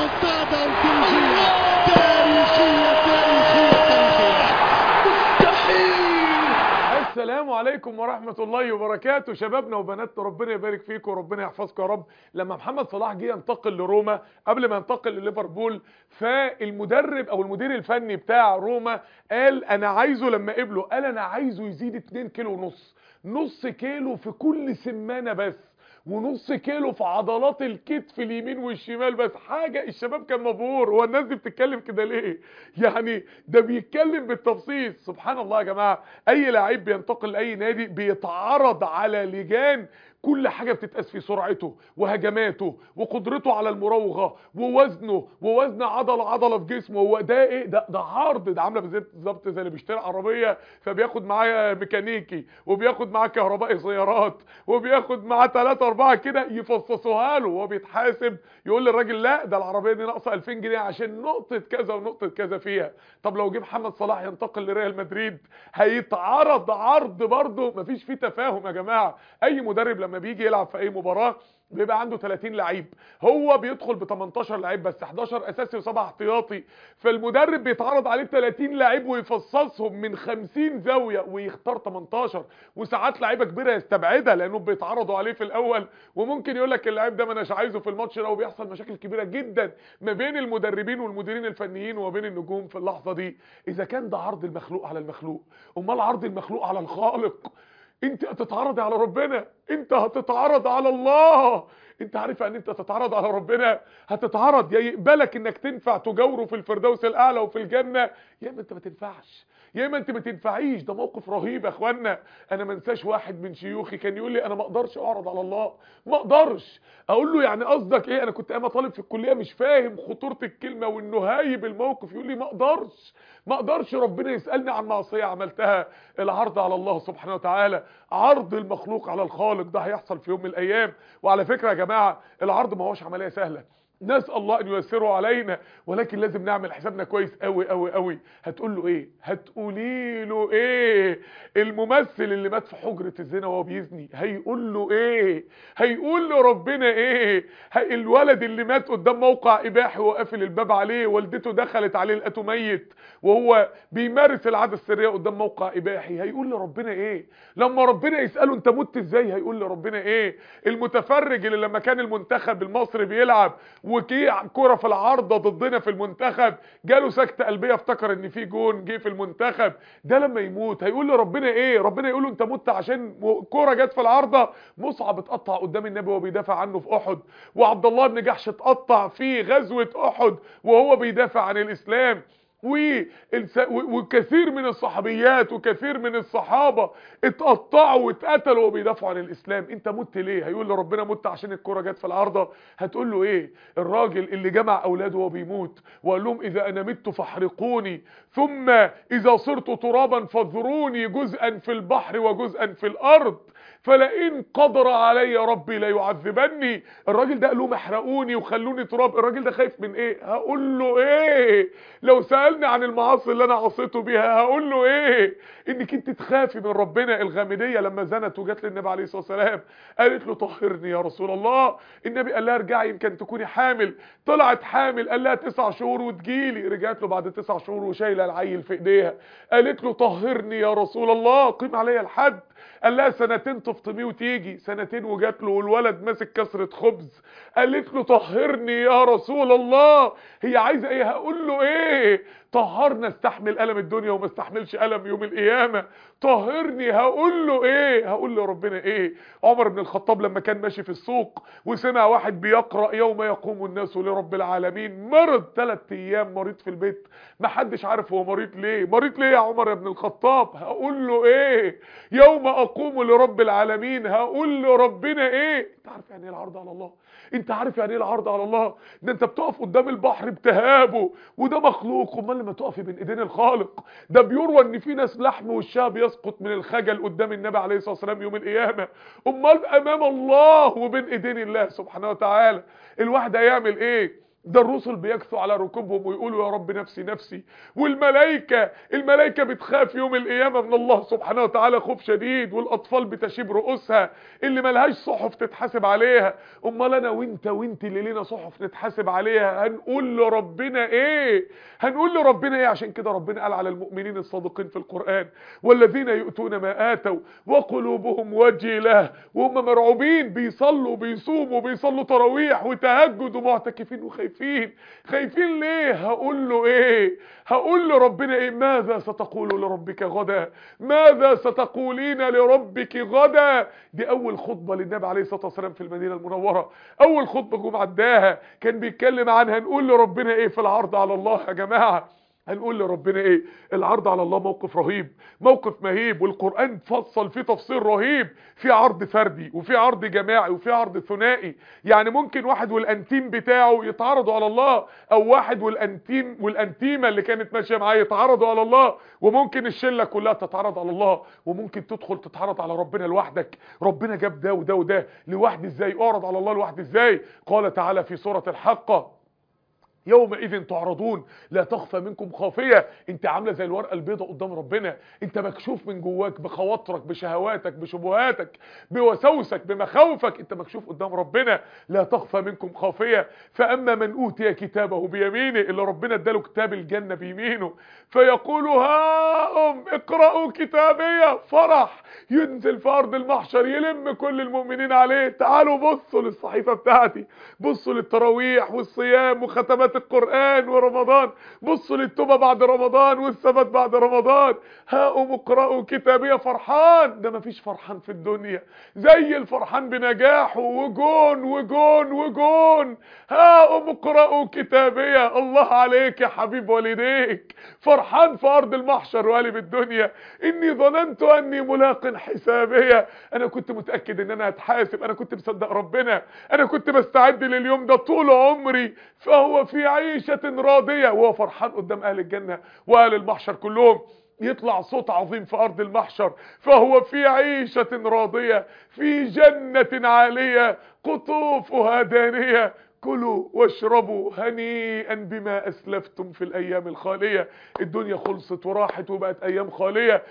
ريمونتادا تاريخية تاريخية تاريخية تاريخية مستحيل السلام عليكم ورحمة الله وبركاته شبابنا وبناتنا ربنا يبارك فيكم وربنا يحفظكم يا رب لما محمد صلاح جه ينتقل لروما قبل ما ينتقل لليفربول فالمدرب او المدير الفني بتاع روما قال انا عايزه لما قبله قال انا عايزه يزيد 2 كيلو ونص نص كيلو في كل سمانة بس ونص كيلو في عضلات الكتف اليمين والشمال بس حاجة الشباب كان مبهور هو الناس دي بتتكلم كده ليه يعني ده بيتكلم بالتفصيل سبحان الله يا جماعة اي لعيب بينتقل لاي نادي بيتعرض على لجان كل حاجة بتتقاس في سرعته وهجماته وقدرته على المراوغة ووزنه ووزن عضلة عضلة في جسمه هو ده ايه ده ده عرض ده عامله بالظبط زي اللي بيشتري عربية فبياخد معاه ميكانيكي وبياخد معاه كهربائي سيارات وبياخد معاه 3 4 كده يفصصوها له وهو بيتحاسب يقول للراجل لا ده العربية دي ناقصه 2000 جنيه عشان نقطة كذا ونقطة كذا فيها طب لو جه محمد صلاح ينتقل لريال مدريد هيتعرض عرض برضه مفيش فيه تفاهم يا جماعة اي مدرب لما بيجي يلعب في اي مباراة بيبقى عنده 30 لعيب هو بيدخل ب 18 لعيب بس 11 اساسي و7 احتياطي فالمدرب بيتعرض عليه 30 لعيب ويفصصهم من 50 زاويه ويختار 18 وساعات لعيبه كبيره يستبعدها لانهم بيتعرضوا عليه في الاول وممكن يقول لك اللعيب ده ما اناش عايزه في الماتش ده وبيحصل مشاكل كبيره جدا ما بين المدربين والمديرين الفنيين وما بين النجوم في اللحظه دي اذا كان ده عرض المخلوق على المخلوق امال عرض المخلوق على الخالق انت هتتعرض على ربنا انت هتتعرض على الله انت عارف ان انت تتعرض على ربنا هتتعرض يا يقبلك انك تنفع تجاوره في الفردوس الاعلى وفي الجنه يا اما انت ما تنفعش يا اما انت ما تنفعيش ده موقف رهيب يا اخوانا انا ما انساش واحد من شيوخي كان يقول لي انا ما اقدرش اعرض على الله ما اقدرش اقول له يعني قصدك ايه انا كنت انا طالب في الكليه مش فاهم خطوره الكلمه وانه هايب الموقف يقول لي ما اقدرش ما اقدرش ربنا يسالني عن معصيه عملتها العرض على الله سبحانه وتعالى عرض المخلوق على الخالق ده هيحصل في يوم من الايام وعلى فكره يا جماعه العرض ما هوش عمليه سهله نسال الله ان ييسره علينا ولكن لازم نعمل حسابنا كويس قوي قوي قوي هتقول له ايه هتقولي له ايه الممثل اللي مات في حجره الزنا وهو بيزني هيقول له ايه هيقول له ربنا ايه هي الولد اللي مات قدام موقع اباحي وقافل الباب عليه والدته دخلت عليه لقته ميت وهو بيمارس العاده السريه قدام موقع اباحي هيقول لربنا ايه لما ربنا يساله انت مت ازاي هيقول لربنا ايه المتفرج اللي لما كان المنتخب المصري بيلعب وكي كرة في العارضة ضدنا في المنتخب جاله سكتة قلبية افتكر ان في جون جه في المنتخب ده لما يموت هيقول لربنا ايه ربنا يقول له انت مت عشان كرة جت في العارضة مصعب اتقطع قدام النبي وهو بيدافع عنه في احد وعبد الله بن جحش اتقطع في غزوة احد وهو بيدافع عن الاسلام وكثير من الصحابيات وكثير من الصحابة اتقطعوا واتقتلوا وبيدافعوا عن الاسلام انت مت ليه هيقول له ربنا مت عشان الكرة جت في العارضة هتقول له ايه الراجل اللي جمع اولاده وهو بيموت وقال لهم اذا انا مت فاحرقوني ثم اذا صرت ترابا فاذروني جزءا في البحر وجزءا في الارض فلئن قدر علي ربي لا يعذبني الراجل ده قال لهم احرقوني وخلوني تراب الراجل ده خايف من ايه هقول له ايه لو سالني عن المعاصي اللي انا عصيته بيها هقول له ايه انك انت تخافي من ربنا الغامديه لما زنت وجت للنبي عليه الصلاه والسلام قالت له طهرني يا رسول الله النبي قال لها ارجعي يمكن تكوني حامل طلعت حامل قال لها تسع شهور وتجيلي رجعت له بعد تسع شهور وشايله العيل في ايديها قالت له طهرني يا رسول الله قيم عليا الحد قال لها سنتين تفطميه وتيجي سنتين وجات له والولد ماسك كسرة خبز قالت له طهرني يا رسول الله هي عايزه ايه هقول له ايه طهرنا استحمل الم الدنيا وما استحملش الم يوم القيامه طهرني هقول له ايه هقول له ربنا ايه عمر بن الخطاب لما كان ماشي في السوق وسمع واحد بيقرا يوم يقوم الناس لرب العالمين مرض ثلاث ايام مريض في البيت ما حدش عارف هو مريض ليه مريض ليه يا عمر يا ابن الخطاب هقول له ايه يوم اقوم لرب العالمين هقول له ربنا ايه انت عارف يعني ايه العرض على الله انت عارف يعني ايه العرض على الله ده انت بتقف قدام البحر بتهابه وده مخلوق امال لما تقفي بين ايدين الخالق ده بيروى ان في ناس لحم وشها بيسقط من الخجل قدام النبي عليه الصلاه والسلام يوم القيامه امال امام الله وبين ايدين الله سبحانه وتعالى الواحد هيعمل ايه ده الرسل بيكثوا على ركوبهم ويقولوا يا رب نفسي نفسي والملائكة الملائكة بتخاف يوم القيامة من الله سبحانه وتعالى خوف شديد والأطفال بتشيب رؤوسها اللي ملهاش صحف تتحاسب عليها أمال أنا وانت وانت اللي لنا صحف نتحاسب عليها هنقول لربنا ايه هنقول لربنا ايه عشان كده ربنا قال على المؤمنين الصادقين في القرآن والذين يؤتون ما آتوا وقلوبهم وجلة وهم مرعوبين بيصلوا بيصوموا بيصلوا تراويح وتهجد ومعتكفين وخايفين خايفين ليه هقول له ايه هقول لربنا ايه ماذا ستقول لربك غدا ماذا ستقولين لربك غدا دي اول خطبة للنبي عليه الصلاة والسلام في المدينة المنورة اول خطبة جم عداها كان بيتكلم عنها نقول لربنا ايه في العرض على الله يا جماعة هنقول لربنا ايه العرض على الله موقف رهيب موقف مهيب والقرآن فصل فيه تفصيل رهيب في عرض فردي وفي عرض جماعي وفي عرض ثنائي يعني ممكن واحد والانتيم بتاعه يتعرضوا على الله او واحد والانتيم والانتيمه اللي كانت ماشيه معاه يتعرضوا على الله وممكن الشله كلها تتعرض على الله وممكن تدخل تتعرض على ربنا لوحدك ربنا جاب ده وده وده لوحدي ازاي اعرض على الله لوحدي ازاي قال تعالى في سوره الحقه يومئذ تعرضون لا تخفى منكم خافية انت عاملة زي الورقة البيضاء قدام ربنا انت مكشوف من جواك بخواطرك بشهواتك بشبهاتك بوسوسك بمخاوفك انت مكشوف قدام ربنا لا تخفى منكم خافية فأما من أوتي كتابه بيمينه اللي ربنا اداله كتاب الجنة بيمينه فيقول هاهم اقرأوا كتابية فرح ينزل في أرض المحشر يلم كل المؤمنين عليه تعالوا بصوا للصحيفة بتاعتي بصوا للتراويح والصيام وختمات القرآن ورمضان بصوا للتوبة بعد رمضان والثبات بعد رمضان هاهم اقرأوا كتابية فرحان ده مفيش فرحان في الدنيا زي الفرحان بنجاحه وجون وجون وجون هاهم اقرأوا كتابية الله عليك يا حبيب والديك فرحان في أرض المحشر وقالب الدنيا إني ظننت أني ملاق حسابية أنا كنت متأكد إن أنا هتحاسب أنا كنت مصدق ربنا أنا كنت بستعد لليوم ده طول عمري فهو في عيشة راضية وهو فرحان قدام أهل الجنة وأهل المحشر كلهم يطلع صوت عظيم في أرض المحشر فهو في عيشة راضية في جنة عالية قطوفها دانية كلوا واشربوا هنيئا بما اسلفتم في الايام الخاليه الدنيا خلصت وراحت وبقت ايام خاليه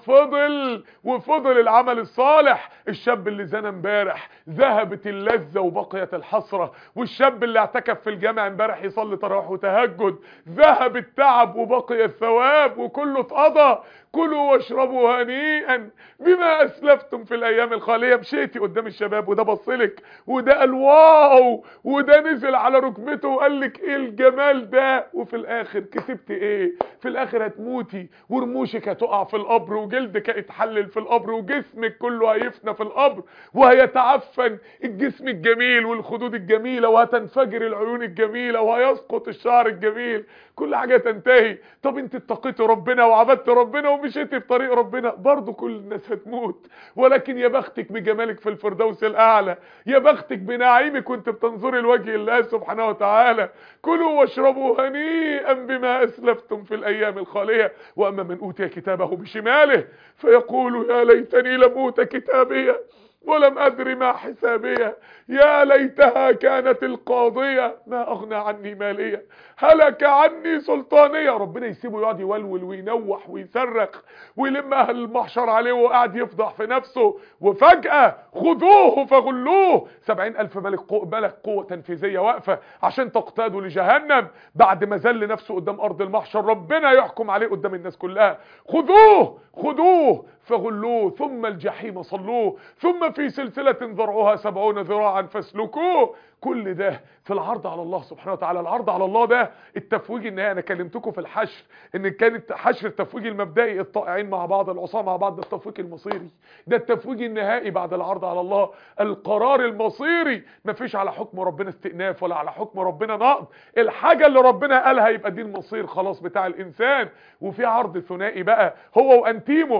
وفضل وفضل العمل الصالح الشاب اللي زنى امبارح ذهبت اللذه وبقيت الحسره والشاب اللي اعتكف في الجامع امبارح يصلي تراويح وتهجد ذهب التعب وبقي الثواب وكله اتقضى كلوا واشربوا هنيئا بما اسلفتم في الايام الخاليه مشيتي قدام الشباب وده بصلك وده قال واو وده نزل على ركبته وقال لك ايه الجمال ده وفي الاخر كسبت ايه في الاخر هتموتي ورموشك هتقع في القبر وجلدك هيتحلل في القبر وجسمك كله هيفنى في القبر وهيتعفن الجسم الجميل والخدود الجميله وهتنفجر العيون الجميله وهيسقط الشعر الجميل كل حاجه تنتهي طب انت اتقيتي ربنا وعبدت ربنا ومشيتي في طريق ربنا برضه كل الناس هتموت ولكن يا بختك بجمالك في الفردوس الاعلى يا بختك بنعيمك وانت بتنظري لوجه الله سبحانه وتعالى كلوا واشربوا هنيئا بما اسلفتم في الايام الخاليه واما من اوتي كتابه بشماله فيقول يا ليتني لم اوت كتابيه ولم أدر ما حسابية يا ليتها كانت القاضية ما أغنى عني مالية هلك عني سلطانية ربنا يسيبه يقعد يولول وينوح ويصرخ ويلم أهل المحشر عليه وقاعد يفضح في نفسه وفجأة خذوه فغلوه سبعين ألف ملك قوة, ملك قوة تنفيذية واقفة عشان تقتادوا لجهنم بعد ما ذل نفسه قدام أرض المحشر ربنا يحكم عليه قدام الناس كلها خذوه خذوه فغلوه ثم الجحيم صلوه ثم في سلسلة ذرعها سبعون ذراعا فاسلكوه كل ده في العرض على الله سبحانه وتعالى العرض على الله ده التفويج النهائي انا كلمتكم في الحشر ان كانت حشر التفويج المبدئي الطائعين مع بعض العصاه مع بعض ده التفويج المصيري ده التفويج النهائي بعد العرض على الله القرار المصيري مفيش على حكم ربنا استئناف ولا على حكم ربنا نقض الحاجه اللي ربنا قالها يبقى دي المصير خلاص بتاع الانسان وفي عرض ثنائي بقى هو وانتيمو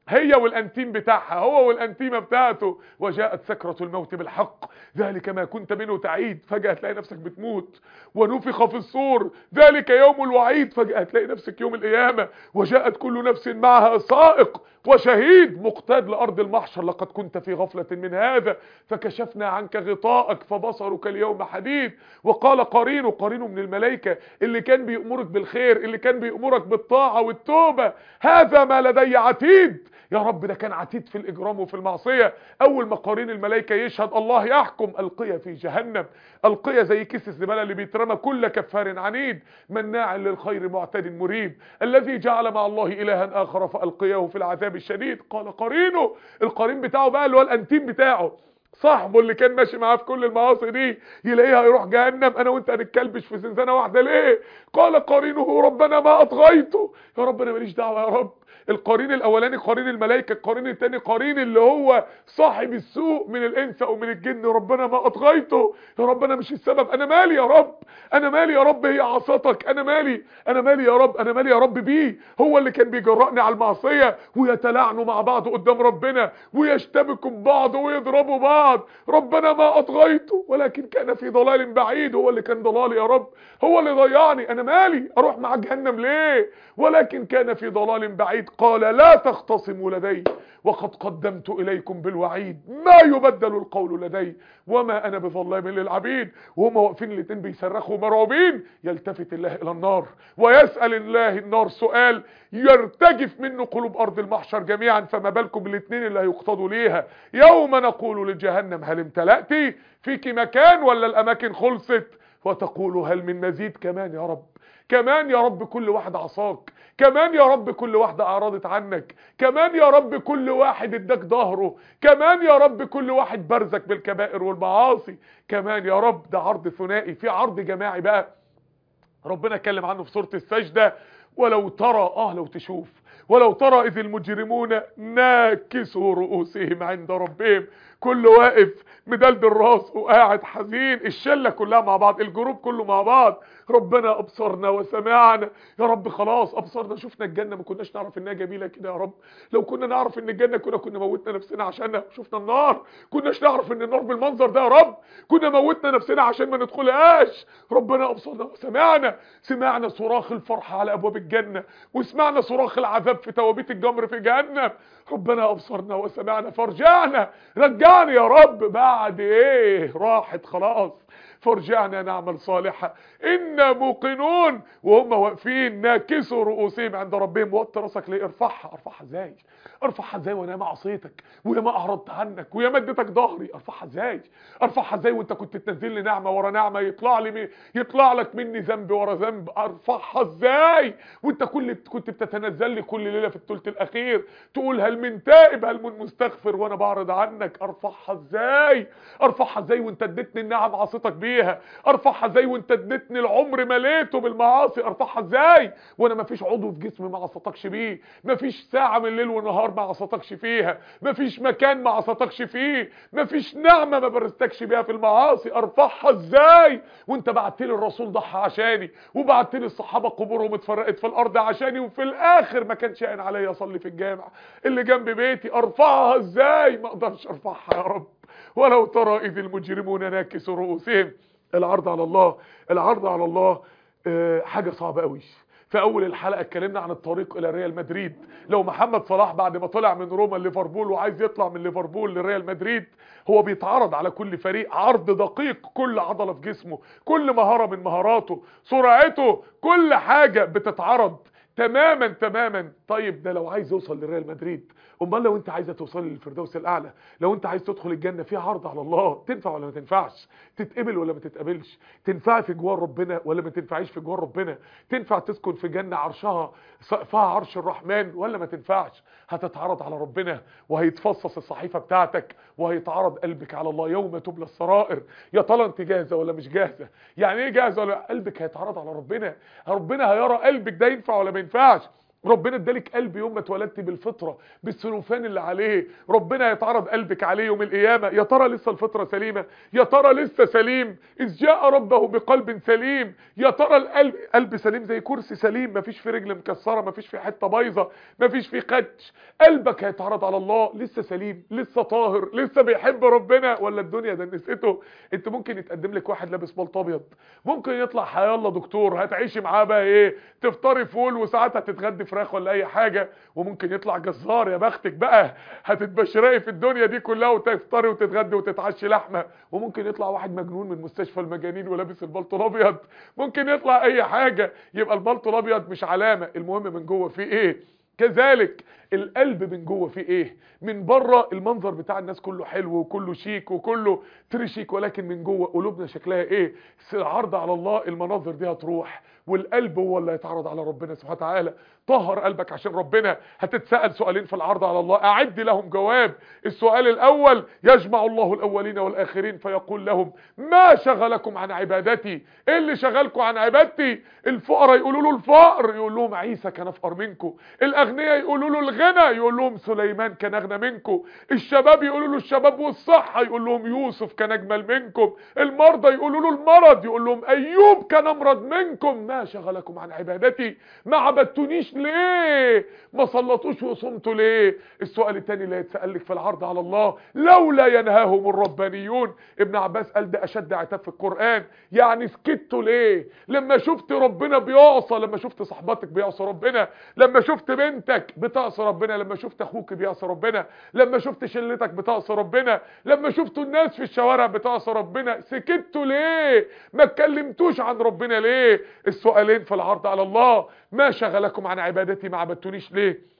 هي والانتيم بتاعها هو والانتيمه بتاعته وجاءت سكرة الموت بالحق ذلك ما كنت منه تعيد فجأة تلاقي نفسك بتموت ونفخ في الصور ذلك يوم الوعيد فجأة تلاقي نفسك يوم القيامة وجاءت كل نفس معها سائق وشهيد مقتاد لأرض المحشر لقد كنت في غفلة من هذا فكشفنا عنك غطاءك فبصرك اليوم حديد وقال قرينه قرينه من الملائكة اللي كان بيأمرك بالخير اللي كان بيأمرك بالطاعة والتوبة هذا ما لدي عتيد يا رب ده كان عتيد في الإجرام وفي المعصية أول ما قرين الملائكة يشهد الله يحكم ألقية في جهنم ألقية زي كيس الزبالة اللي بيترمى كل كفار عنيد مناع للخير معتد مريب الذي جعل مع الله إلها آخر فألقيه في العذاب الشديد قال قرينه القرين بتاعه بقى اللي هو الأنتيم بتاعه صاحبه اللي كان ماشي معاه في كل المعاصي دي يلاقيها يروح جهنم انا وانت هنتكلبش في زنزانه واحده ليه قال قرينه ربنا ما اطغيته يا رب انا ماليش دعوه يا رب القرين الاولاني قرين الملائكه القرين الثاني قرين اللي هو صاحب السوء من الانس او من الجن ربنا ما اطغيته يا رب انا مش السبب انا مالي يا رب انا مالي يا رب هي عصاتك انا مالي انا مالي يا رب انا مالي يا رب بيه هو اللي كان بيجرأني على المعصيه ويتلاعنوا مع بعض قدام ربنا ويشتبكوا ببعض ويضربوا بعض ربنا ما اطغيته ولكن كان في ضلال بعيد هو اللي كان ضلالي يا رب هو اللي ضيعني انا مالي اروح مع جهنم ليه ولكن كان في ضلال بعيد قال لا تختصموا لدي وقد قدمت إليكم بالوعيد ما يبدل القول لدي وما أنا بظلام للعبيد وهم واقفين الاتنين بيصرخوا مرعوبين يلتفت الله إلى النار ويسأل الله النار سؤال يرتجف منه قلوب أرض المحشر جميعا فما بالكم بالاتنين اللي هيقتضوا ليها يوم نقول لجهنم هل امتلأتي فيك مكان ولا الأماكن خلصت وتقول هل من مزيد كمان يا رب كمان يا رب كل واحد عصاك كمان يا رب كل واحدة اعرضت عنك كمان يا رب كل واحد اداك ظهره كمان يا رب كل واحد برزك بالكبائر والمعاصي كمان يا رب ده عرض ثنائي في عرض جماعي بقى ربنا اتكلم عنه في سورة السجدة ولو ترى اه لو تشوف ولو ترى اذ المجرمون ناكسوا رؤوسهم عند ربهم كل واقف مدلدل راسه وقاعد حزين الشله كلها مع بعض الجروب كله مع بعض ربنا ابصرنا وسمعنا يا رب خلاص ابصرنا شفنا الجنه ما كناش نعرف انها جميله كده يا رب لو كنا نعرف ان الجنه كنا كنا موتنا نفسنا عشانها شفنا النار كناش نعرف ان النار بالمنظر ده يا رب كنا موتنا نفسنا عشان ما ندخلهاش ربنا ابصرنا وسمعنا سمعنا صراخ الفرحه على ابواب الجنه وسمعنا صراخ العذاب في توابيت الجمر في جهنم ربنا ابصرنا وسمعنا فرجعنا رجعنا يا رب بعد ايه راحت خلاص فرجعنا نعمل صالحا إنا موقنون وهم واقفين ناكسوا رؤوسهم عند ربهم وقت راسك ليه ارفعها ارفعها ازاي ارفعها ازاي وانا ما عصيتك ويا ما اعرضت عنك ويا ما اديتك ظهري ارفعها ازاي ارفعها ازاي وانت كنت تنزل لي نعمه ورا نعمه يطلع لي مي... يطلع لك مني ذنب ورا ذنب ارفعها ازاي وانت كل كنت بتتنزل لي كل ليله في الثلث الاخير تقول هل من تائب هل من مستغفر وانا بعرض عنك ارفعها ازاي ارفعها ازاي وانت اديتني النعم عصيتك بيها ارفعها ازاي وانت اديتني العمر مليته بالمعاصي ارفعها ازاي وانا ما فيش عضو في جسمي ما عصيتكش بيه ما فيش ساعه من الليل والنهار ما عصيتكش فيها ما فيش مكان ما عصيتكش فيه ما فيش نعمه ما برستكش بيها في المعاصي ارفعها ازاي وانت بعت لي الرسول ضحى عشاني وبعت لي الصحابه قبورهم اتفرقت في الارض عشاني وفي الاخر ما كانش قاين عليا اصلي في الجامع اللي جنب بيتي ارفعها ازاي ما اقدرش ارفعها يا رب ولو ترى اذ المجرمون ناكسوا رؤوسهم العرض على الله العرض على الله أه حاجه صعبه قوي في اول الحلقه اتكلمنا عن الطريق الى ريال مدريد لو محمد صلاح بعد ما طلع من روما ليفربول وعايز يطلع من ليفربول لريال مدريد هو بيتعرض على كل فريق عرض دقيق كل عضله في جسمه كل مهاره من مهاراته سرعته كل حاجه بتتعرض تماما تماما طيب ده لو عايز يوصل لريال مدريد امال لو انت عايزه توصلي للفردوس الاعلى لو انت عايز تدخل الجنه في عرض على الله تنفع ولا ما تنفعش تتقبل ولا ما تتقبلش تنفعي في جوار ربنا ولا ما تنفعيش في جوار ربنا تنفع تسكن في جنه عرشها سقفها عرش الرحمن ولا ما تنفعش هتتعرض على ربنا وهيتفصص الصحيفه بتاعتك وهيتعرض قلبك على الله يوم تبلى السرائر يا ترى انت جاهزه ولا مش جاهزه يعني ايه جاهزه ولا قلبك هيتعرض على ربنا ربنا هيرى قلبك ده ينفع ولا ما ينفعش ربنا ادالك قلب يوم ما اتولدتي بالفطره بالسلوفان اللي عليه ربنا يتعرض قلبك عليه يوم القيامه يا ترى لسه الفطره سليمه يا ترى لسه سليم اذ جاء ربه بقلب سليم يا ترى القلب قلب سليم زي كرسي سليم مفيش فيه رجل مكسره مفيش فيه حته بايظه مفيش فيه خدش قلبك هيتعرض على الله لسه سليم لسه طاهر لسه بيحب ربنا ولا الدنيا دنسته انت ممكن يتقدم لك واحد لابس بلطو ابيض ممكن يطلع حيالله دكتور هتعيشي معاه بقى ايه تفطري فول وساعات هتتغدي فراخ ولا اي حاجه وممكن يطلع جزار يا بختك بقى هتتبشرقي في الدنيا دي كلها وتفطري وتتغدي وتتعشي لحمه وممكن يطلع واحد مجنون من مستشفى المجانين ولابس البلطو الابيض ممكن يطلع اي حاجه يبقى البلطو الابيض مش علامه المهم من جوه فيه ايه كذلك القلب من جوه فيه ايه من بره المنظر بتاع الناس كله حلو وكله شيك وكله تريشيك ولكن من جوه قلوبنا شكلها ايه العرض على الله المناظر دي هتروح والقلب هو اللي هيتعرض على ربنا سبحانه وتعالى طهر قلبك عشان ربنا هتتسأل سؤالين في العرض على الله اعد لهم جواب السؤال الاول يجمع الله الاولين والاخرين فيقول لهم ما شغلكم عن عبادتي ايه اللي شغلكم عن عبادتي الفقراء يقولوا له الفقر يقول لهم عيسى كان افقر منكم الاغنياء يقولوا له الغنى يقول لهم سليمان كان اغنى منكم الشباب يقولوا له الشباب والصحه يقول لهم يوسف كان اجمل منكم المرضى يقولوا له المرض يقول لهم ايوب كان امرض منكم ما شغلكم عن عبادتي ما عبدتونيش ليه ما صلتوش وصمتوا ليه السؤال الثاني اللي هيتسال لك في العرض على الله لولا ينهاهم الربانيون ابن عباس قال ده اشد عتاب في القران يعني سكتوا ليه لما شفت ربنا بيعصى لما شفت صاحباتك بيعصى ربنا لما شفت بنتك بتعصى ربنا لما شفت اخوك بيعصى ربنا لما شفت شلتك بتعصى ربنا لما شفتوا الناس في الشوارع بتعصى ربنا سكتوا ليه ما اتكلمتوش عن ربنا ليه السؤالين في العرض على الله ما شغلكم عن عبادتي ما عبدتونيش ليه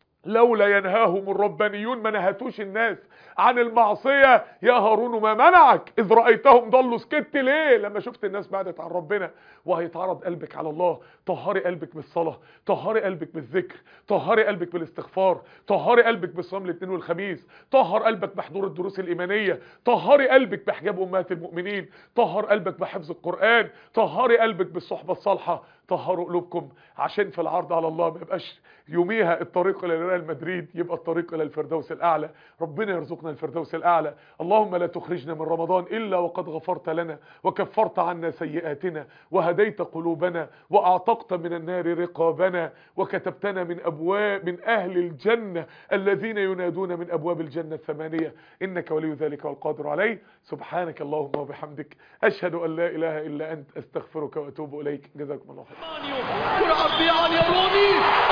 لولا ينهاهم الربانيون ما نهتوش الناس عن المعصية يا هارون ما منعك إذ رأيتهم ضلوا سكت ليه لما شفت الناس بعدت عن ربنا وهيتعرض قلبك على الله طهري قلبك بالصلاة طهري قلبك بالذكر طهري قلبك بالاستغفار طهري قلبك بالصيام الاثنين والخميس طهر قلبك بحضور الدروس الإيمانية طهري قلبك بحجاب أمهات المؤمنين طهر قلبك بحفظ القرآن طهري قلبك بالصحبة الصالحة طهروا قلوبكم عشان في العرض على الله ما يبقاش يوميها الطريق الى ريال مدريد يبقى الطريق الى الفردوس الاعلى ربنا يرزقنا الفردوس الاعلى اللهم لا تخرجنا من رمضان الا وقد غفرت لنا وكفرت عنا سيئاتنا وهديت قلوبنا واعتقت من النار رقابنا وكتبتنا من ابواب من اهل الجنه الذين ينادون من ابواب الجنه الثمانيه انك ولي ذلك والقادر عليه سبحانك اللهم وبحمدك اشهد ان لا اله الا انت استغفرك واتوب اليك جزاكم الله خير يلعب بيان يا روني